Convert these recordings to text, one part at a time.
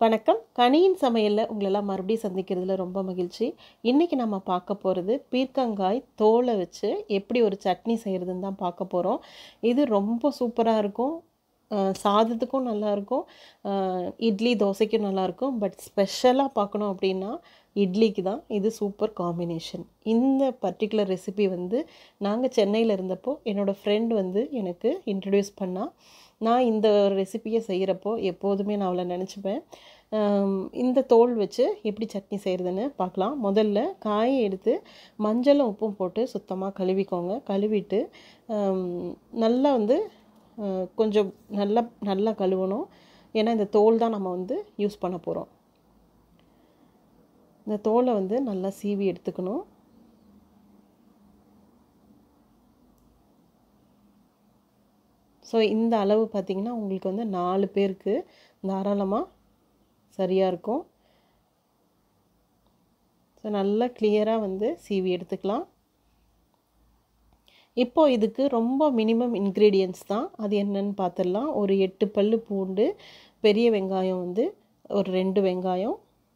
வணக்கம் கனியின் சமையலில் உங்களெல்லாம் மறுபடியும் சந்திக்கிறதுல ரொம்ப மகிழ்ச்சி இன்றைக்கி நம்ம பார்க்க போகிறது பீர்க்கங்காய் தோலை வச்சு எப்படி ஒரு சட்னி செய்கிறதுன்னு தான் பார்க்க போகிறோம் இது ரொம்ப சூப்பராக இருக்கும் அஹ் சாதத்துக்கும் நல்லாயிருக்கும் இட்லி தோசைக்கும் நல்லாயிருக்கும் பட் ஸ்பெஷலாக பார்க்கணும் அப்படின்னா இட்லிக்கு தான் இது சூப்பர் காம்பினேஷன் இந்த பர்டிகுலர் ரெசிபி வந்து நாங்கள் சென்னையில் இருந்தப்போ என்னோடய ஃப்ரெண்ட் வந்து எனக்கு இன்ட்ரடியூஸ் பண்ணால் நான் இந்த ரெசிபியை செய்கிறப்போ எப்போதுமே நான் அவளை நினச்சிப்பேன் ஆம், இந்த தோல் வச்சு எப்படி சட்னி செய்கிறதுன்னு பார்க்கலாம் முதல்ல காயை எடுத்து மஞ்சளும் உப்பும் போட்டு சுத்தமாக கழுவிக்கோங்க கழுவிட்டு ஆம், நல்லா வந்து ஆ, கொஞ்சம் நல்லா நல்லா கழுவணும் ஏன்னா இந்த தோல் தான் நம்ம வந்து யூஸ் பண்ண போகிறோம் இந்த தோலை வந்து நல்லா சீவி எடுத்துக்கணும் ஸோ இந்த அளவு பார்த்திங்கன்னா உங்களுக்கு வந்து நாலு பேருக்கு தாராளமாக சரியாக இருக்கும் ஸோ நல்லா கிளியராக வந்து சீவி எடுத்துக்கலாம் இப்போ இதுக்கு ரொம்ப மினிமம் இன்க்ரீடியன்ஸ் தான் அது என்னன்னு பார்த்துடலாம் ஒரு எட்டு பல்லு பூண்டு பெரிய வெங்காயம் வந்து ஒரு ரெண்டு வெங்காயம்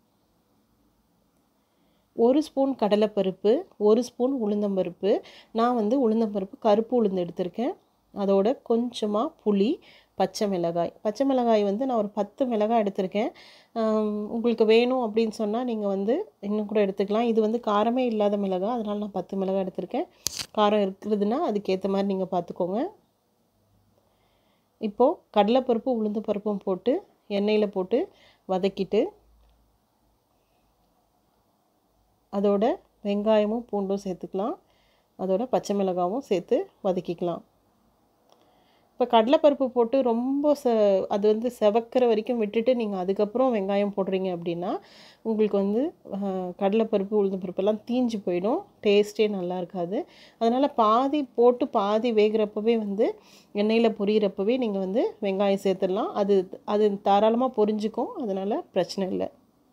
ஒரு ஸ்பூன் கடலைப்பருப்பு ஒரு ஸ்பூன் உளுந்தம்பருப்பு நான் வந்து உளுந்தம்பருப்பு கருப்பு உளுந்து எடுத்திருக்கேன் அதோட கொஞ்சமாக புளி பச்சை மிளகாய் பச்சை மிளகாய் வந்து நான் ஒரு பத்து மிளகாய் எடுத்திருக்கேன் ஆம், உங்களுக்கு வேணும் அப்படின்னு சொன்னால் நீங்கள் வந்து இன்னும் கூட எடுத்துக்கலாம் இது வந்து காரமே இல்லாத மிளகாய் அதனால் நான் பத்து மிளகாய் எடுத்திருக்கேன் காரம் இருக்கிறதுனா அதுக்கேற்ற மாதிரி நீங்கள் பார்த்துக்கோங்க இப்போது கடலைப்பருப்பு உளுந்து பருப்பும் போட்டு எண்ணெயில் போட்டு வதக்கிட்டு அதோட வெங்காயமும் பூண்டும் சேர்த்துக்கலாம் அதோட பச்சை மிளகாவும் சேர்த்து வதக்கிக்கலாம் இப்போ கடலைப்பருப்பு போட்டு ரொம்ப ச அது வந்து செவக்கிற வரைக்கும் விட்டுட்டு நீங்கள் அதுக்கப்புறம் வெங்காயம் போடுறீங்க அப்படின்னா உங்களுக்கு வந்து ஆஹ், கடலைப்பருப்பு உளுந்து பருப்பெல்லாம் தீஞ்சு போயிடும் டேஸ்ட்டே நல்லா இருக்காது அதனால் பாதி போட்டு பாதி வேகிறப்பவே வந்து எண்ணெயில் பொரியிறப்பவே நீங்கள் வந்து வெங்காயம் சேர்த்துடலாம் அது அது தாராளமாக பொரிஞ்சுக்கும் அதனால் பிரச்சனை இல்லை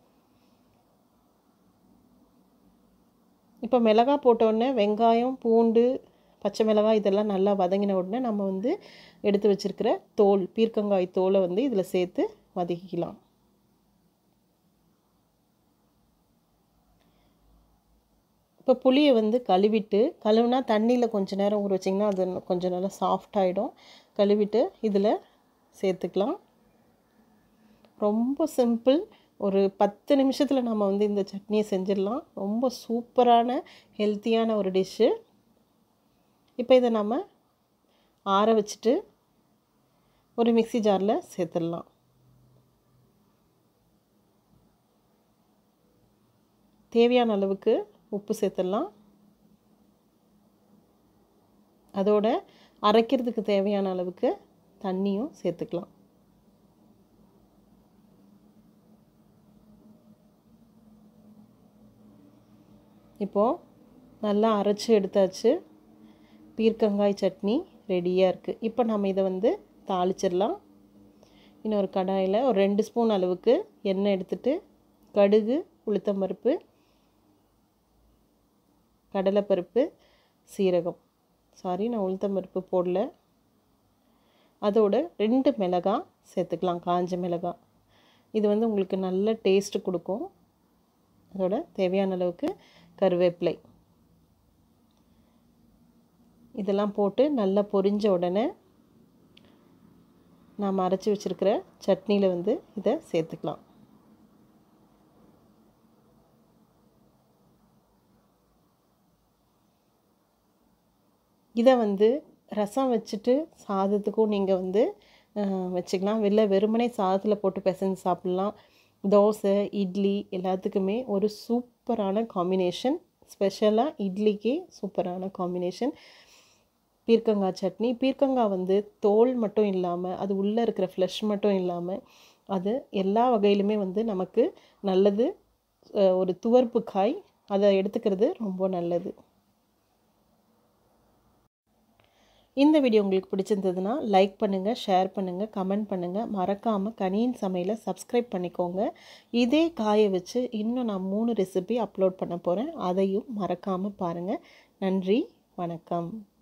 இப்போ மிளகாய் போட்ட உடனே வெங்காயம் பூண்டு பச்சை மிளகாய் இதெல்லாம் நல்லா வதங்கின உடனே நம்ம வந்து எடுத்து வச்சிருக்கிற தோல் பீர்க்கங்காய் தோலை வந்து இதில் சேர்த்து வதக்கிக்கலாம் இப்போ புளியை வந்து கழுவிட்டு கழுவுனா தண்ணியில் கொஞ்ச நேரம் ஊற வச்சிங்கன்னா அது இன்னும் கொஞ்சம் நல்லா சாஃப்ட் ஆகிடும் கழுவிட்டு இதில் சேர்த்துக்கலாம் ரொம்ப சிம்பிள் ஒரு பத்து நிமிஷத்தில் நம்ம வந்து இந்த சட்னியை செஞ்சிடலாம் ரொம்ப சூப்பரான ஹெல்த்தியான ஒரு டிஷ்ஷு இப்போ இதை நம்ம ஆற வச்சுட்டு ஒரு மிக்ஸி ஜாரில் சேர்த்துடலாம் தேவையான அளவுக்கு உப்பு சேர்த்துடலாம் அதோட அரைக்கிறதுக்கு தேவையான அளவுக்கு தண்ணியும் சேர்த்துக்கலாம் இப்போது நல்லா அரைச்சி எடுத்தாச்சு பீர்க்கங்காய் சட்னி ரெடியாக இருக்குது இப்போ நம்ம இதை வந்து தாளிச்சிடலாம் இன்னொரு கடாயில் ஒரு ரெண்டு ஸ்பூன் அளவுக்கு எண்ணெய் எடுத்துட்டு கடுகு உளுத்தம்பருப்பு கடலைப்பருப்பு சீரகம் சாரி நான் உளுத்தம்பருப்பு போடல அதோட ரெண்டு மிளகாய் சேர்த்துக்கலாம் காஞ்ச மிளகாய் இது வந்து உங்களுக்கு நல்ல டேஸ்ட்டு கொடுக்கும் அதோட தேவையான அளவுக்கு கருவேப்பிலை இதெல்லாம் போட்டு நல்லா பொரிஞ்ச உடனே நாம் அரைச்சி வச்சுருக்கிற சட்னியில் வந்து இதை சேர்த்துக்கலாம் இதை வந்து ரசம் வச்சுட்டு சாதத்துக்கும் நீங்கள் வந்து அஹ், வச்சுக்கலாம் வெளில வெறுமனே சாதத்தில் போட்டு பிசைஞ்சு சாப்பிட்லாம் தோசை இட்லி எல்லாத்துக்குமே ஒரு சூப்பரான காம்பினேஷன் ஸ்பெஷலாக இட்லிக்கு சூப்பரான காம்பினேஷன் பீர்க்கங்காய் சட்னி பீர்க்கங்காய் வந்து தோல் மட்டும் இல்லாமல் அது உள்ளே இருக்கிற ஃப்ளஷ் மட்டும் இல்லாமல் அது எல்லா வகையிலுமே வந்து நமக்கு நல்லது அஹ், ஒரு துவர்ப்பு காய் அதை எடுத்துக்கிறது ரொம்ப நல்லது இந்த வீடியோ உங்களுக்கு பிடிச்சிருந்ததுன்னா லைக் பண்ணுங்கள் ஷேர் பண்ணுங்கள் கமெண்ட் பண்ணுங்கள் மறக்காமல் கனியின் சமையலை சப்ஸ்கிரைப் பண்ணிக்கோங்க இதே காயை வச்சு இன்னும் நான் மூணு ரெசிபி அப்லோட் பண்ண போகிறேன் அதையும் மறக்காமல் பாருங்கள் நன்றி வணக்கம்